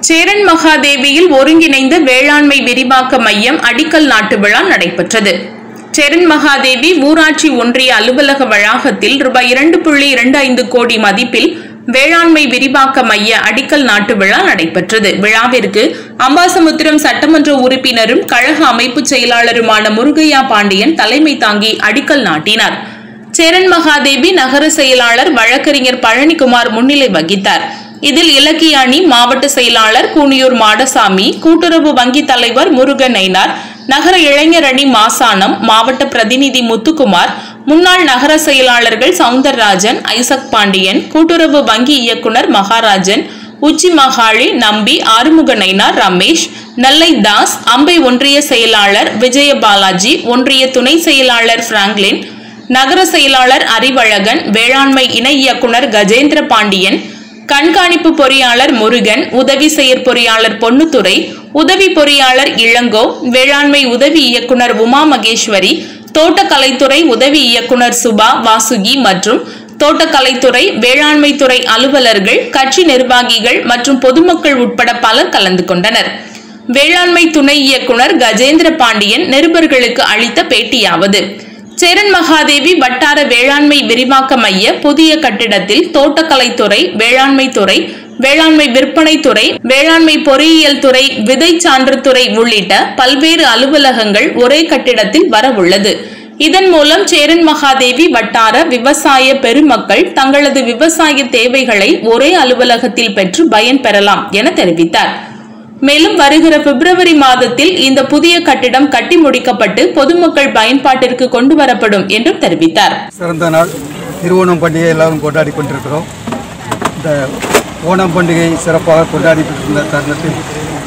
சேரன் மகாதேவியில் ஒருங்கிணைந்த வேளாண்மை விரிவாக்க மையம் அடிக்கல் நாட்டு விழா நடைபெற்றது சேரன் மகாதேவி ஊராட்சி ஒன்றிய அலுவலக வளாகத்தில் ரூபாய் இரண்டு புள்ளி இரண்டு ஐந்து கோடி மதிப்பில் வேளாண்மை விரிவாக்க மைய அடிக்கல் நாட்டு விழா நடைபெற்றது விழாவிற்கு அம்பாசமுத்திரம் சட்டமன்ற உறுப்பினரும் கழக அமைப்பு செயலாளருமான முருகையா பாண்டியன் தலைமை தாங்கி அடிக்கல் நாட்டினார் சேரன் மகாதேவி நகர செயலாளர் வழக்கறிஞர் பழனிக்குமார் முன்னிலை வகித்தார் இதில் இலக்கிய அணி மாவட்ட செயலாளர் கூனியூர் மாடசாமி கூட்டுறவு வங்கி தலைவர் முருகன் நயினார் நகர இளைஞர் அணி மாசானம் மாவட்ட பிரதிநிதி முத்துக்குமார் முன்னாள் நகர செயலாளர்கள் சவுந்தரராஜன் ஐசக் பாண்டியன் கூட்டுறவு வங்கி இயக்குனர் மகாராஜன் உச்சி மகாழி நம்பி ஆறுமுக நயினார் ரமேஷ் நெல்லை தாஸ் அம்பை ஒன்றிய செயலாளர் விஜய பாலாஜி ஒன்றிய துணை செயலாளர் பிராங்க்லின் நகர செயலாளர் அறிவழகன் வேளாண்மை இணை இயக்குனர் கஜேந்திர பாண்டியன் கண்காணிப்பு பொறியாளர் முருகன் உதவி செயற்பொறியாளர் பொன்னுத்துறை உதவி பொறியாளர் இளங்கோ வேளாண்மை உதவி இயக்குனர் உமா மகேஸ்வரி தோட்டக்கலைத்துறை உதவி இயக்குனர் சுபா வாசுகி மற்றும் தோட்டக்கலைத்துறை வேளாண்மை துறை அலுவலர்கள் கட்சி நிர்வாகிகள் மற்றும் பொதுமக்கள் உட்பட பலர் கலந்து கொண்டனர் வேளாண்மை துணை இயக்குனர் கஜேந்திர பாண்டியன் நிருபர்களுக்கு அளித்த பேட்டியாவது சேரன் மகாதேவி வட்டார வேளாண்மை விரிவாக்க மைய புதிய கட்டிடத்தில் தோட்டக்கலைத்துறை வேளாண்மை துறை வேளாண்மை விற்பனை துறை வேளாண்மை பொறியியல் துறை விதை சான்று துறை உள்ளிட்ட பல்வேறு அலுவலகங்கள் ஒரே கட்டிடத்தில் வரவுள்ளது இதன் மூலம் சேரன் மகாதேவி வட்டார விவசாய பெருமக்கள் தங்களது விவசாய தேவைகளை ஒரே அலுவலகத்தில் பெற்று பயன் பெறலாம் என தெரிவித்தார் மேலும் வருகிற பிப்ரவரி மாதத்தில் இந்த புதிய கட்டிடம் கட்டி முடிக்கப்பட்டு பொதுமக்கள் பயன்பாட்டிற்கு கொண்டு வரப்படும் என்றும் தெரிவித்தார் சிறந்த நாள் திருவோணம் பண்டிகை எல்லாரும் கொண்டாடி கொண்டிருக்கிறோம் இந்த ஓணம் பண்டிகை சிறப்பாக கொண்டாடி இருந்த தருணத்தில்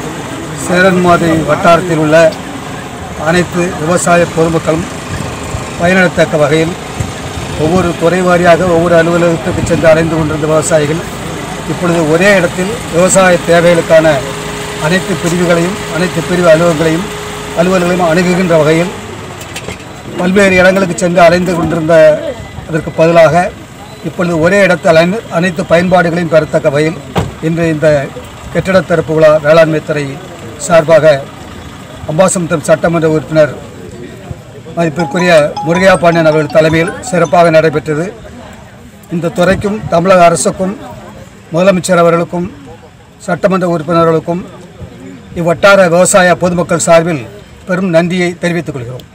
சேரன்மாதை வட்டாரத்தில் உள்ள அனைத்து விவசாய பொதுமக்களும் பயனடைத்தக்க வகையில் ஒவ்வொரு துறை வாரியாக ஒவ்வொரு அலுவலகத்துக்கு சென்று அலைந்து கொண்டிருந்த விவசாயிகள் இப்பொழுது ஒரே இடத்தில் விவசாய தேவைகளுக்கான அனைத்து பிரிவுகளையும் அனைத்து பிரிவு அலுவலகங்களையும் அலுவலர்களையும் அணுகுகின்ற வகையில் பல்வேறு இடங்களுக்கு சென்று அலைந்து கொண்டிருந்த அதற்கு பதிலாக இப்பொழுது ஒரே இடத்தில் அலைந்து அனைத்து பயன்பாடுகளையும் பெறத்தக்க வகையில் இன்று இந்த கட்டிட திறப்பு விழா வேளாண்மை துறை சார்பாக அம்பாசமுத்திரம் சட்டமன்ற உறுப்பினர் மதிப்பிற்குரிய முருகையா பாண்டியன் அவர்கள் தலைமையில் சிறப்பாக நடைபெற்றது இந்த துறைக்கும் தமிழக அரசுக்கும் முதலமைச்சர் அவர்களுக்கும் சட்டமன்ற உறுப்பினர்களுக்கும் இவ்வட்டார விவசாய பொதுமக்கள் சார்பில் பெரும் நன்றியை தெரிவித்துக் கொள்கிறோம்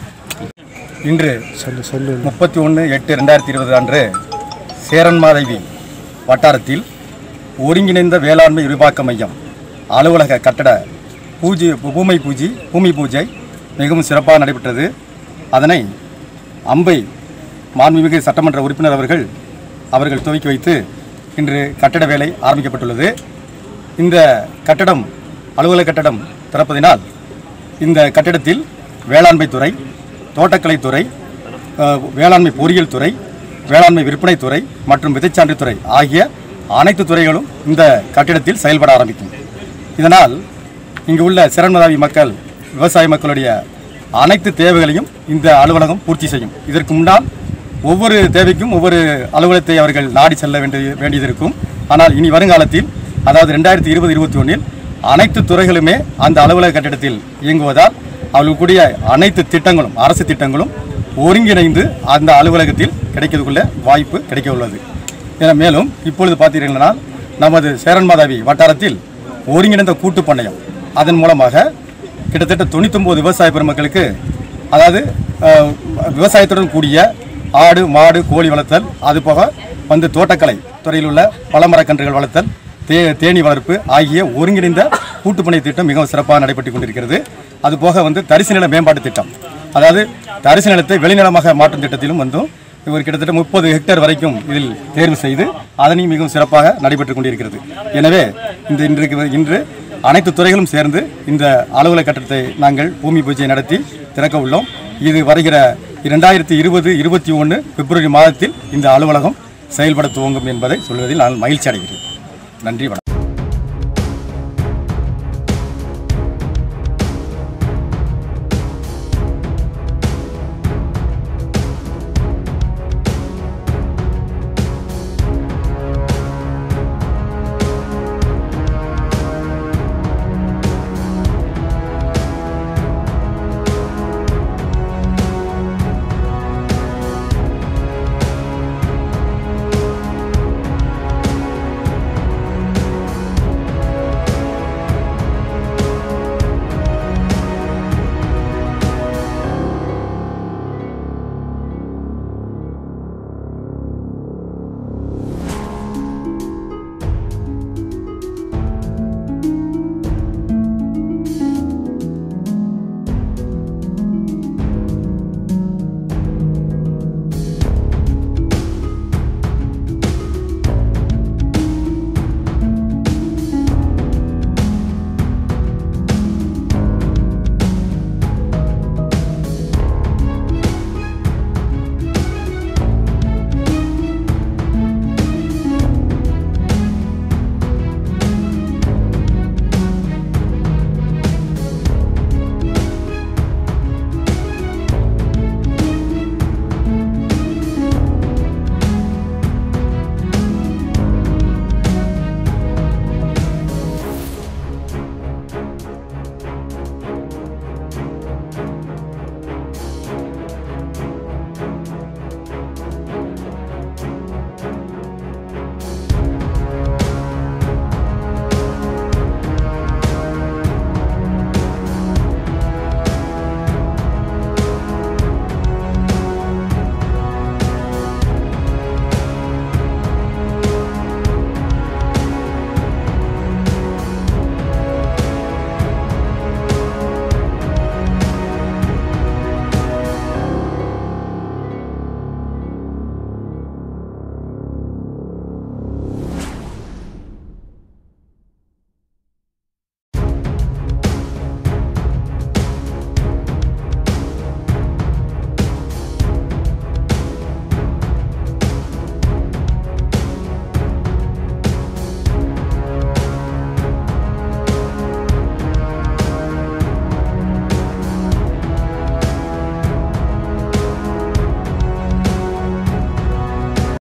இன்று முப்பத்தி ஒன்று எட்டு ரெண்டாயிரத்தி இருபது அன்று சேரன்மாதேவி வட்டாரத்தில் ஒருங்கிணைந்த வேளாண்மை விரிவாக்க மையம் அலுவலக கட்டட பூஜை பூமை பூஜை பூமி பூஜை மிகவும் சிறப்பாக நடைபெற்றது அதனை அம்பை மாண்புமிகு சட்டமன்ற உறுப்பினர் அவர்கள் அவர்கள் துவக்கி வைத்து இன்று கட்டட வேலை ஆரம்பிக்கப்பட்டுள்ளது இந்த கட்டடம் அலுவலக கட்டடம் திறப்பதினால் இந்த கட்டிடத்தில் வேளாண்மை துறை தோட்டக்கலை துறை அஹ், வேளாண்மை பொறியியல் துறை வேளாண்மை விற்பனை துறை மற்றும் விதைச்சான்று துறை ஆகிய அனைத்து துறைகளும் இந்த கட்டிடத்தில் செயல்பட ஆரம்பிக்கும் இதனால் இங்கு உள்ள சிறன்மதாவி மக்கள் விவசாய மக்களுடைய அனைத்து தேவைகளையும் இந்த அலுவலகம் பூர்த்தி செய்யும் இதற்கு முன்னால் ஒவ்வொரு தேவைக்கும் ஒவ்வொரு அலுவலகத்தை அவர்கள் நாடி செல்ல வேண்டிய வேண்டியது இருக்கும் ஆனால் இனி வருங்காலத்தில் அதாவது ரெண்டாயிரத்தி இருபது இருபத்தி ஒன்றில் அனைத்து துறைகளுமே அந்த அலுவலக கட்டிடத்தில் இயங்குவதால் அவர்களுக்குரிய அனைத்து திட்டங்களும் அரசு திட்டங்களும் ஒருங்கிணைந்து அந்த அலுவலகத்தில் கிடைக்கிறதுக்குள்ள வாய்ப்பு கிடைக்க உள்ளது என மேலும் இப்பொழுது பார்த்தீர்கள்னா நமது சேரன்மாதாவி வட்டாரத்தில் ஒருங்கிணைந்த கூட்டு பண்ணையம் அதன் மூலமாக கிட்டத்தட்ட தொண்ணூத்தொம்பது விவசாய பெருமக்களுக்கு அதாவது அஹ், விவசாயத்துடன் கூடிய ஆடு மாடு கோழி வளர்த்தல் அது போக வந்து தோட்டக்கலை துறையில் உள்ள பழமரக்கன்றுகள் வளர்த்தல் தே தேனி வளர்ப்பு ஆகிய ஒருங்கிணைந்த கூட்டுப்பணி திட்டம் மிகவும் சிறப்பாக நடைபெற்று கொண்டிருக்கிறது அதுபோக வந்து தரிசு நில மேம்பாட்டு திட்டம் அதாவது தரிசு நிலத்தை வெளிநிலமாக மாற்றும் திட்டத்திலும் வந்தும் இவர் கிட்டத்தட்ட முப்பது ஹெக்டேர் வரைக்கும் இதில் தேர்வு செய்து அதனையும் மிகவும் சிறப்பாக நடைபெற்று கொண்டிருக்கிறது எனவே இந்த இன்றைக்கு இன்று அனைத்து துறைகளும் சேர்ந்து இந்த அலுவலக கட்டடத்தை நாங்கள் பூமி பூஜை நடத்தி திறக்க உள்ளோம் இது வருகிற இரண்டாயிரத்தி இருபது இருபத்தி ஒன்று பிப்ரவரி மாதத்தில் இந்த அலுவலகம் செயல்பட துவங்கும் என்பதை சொல்வதில் நான் மகிழ்ச்சி அடைகிறேன் நன்றி வணக்கம்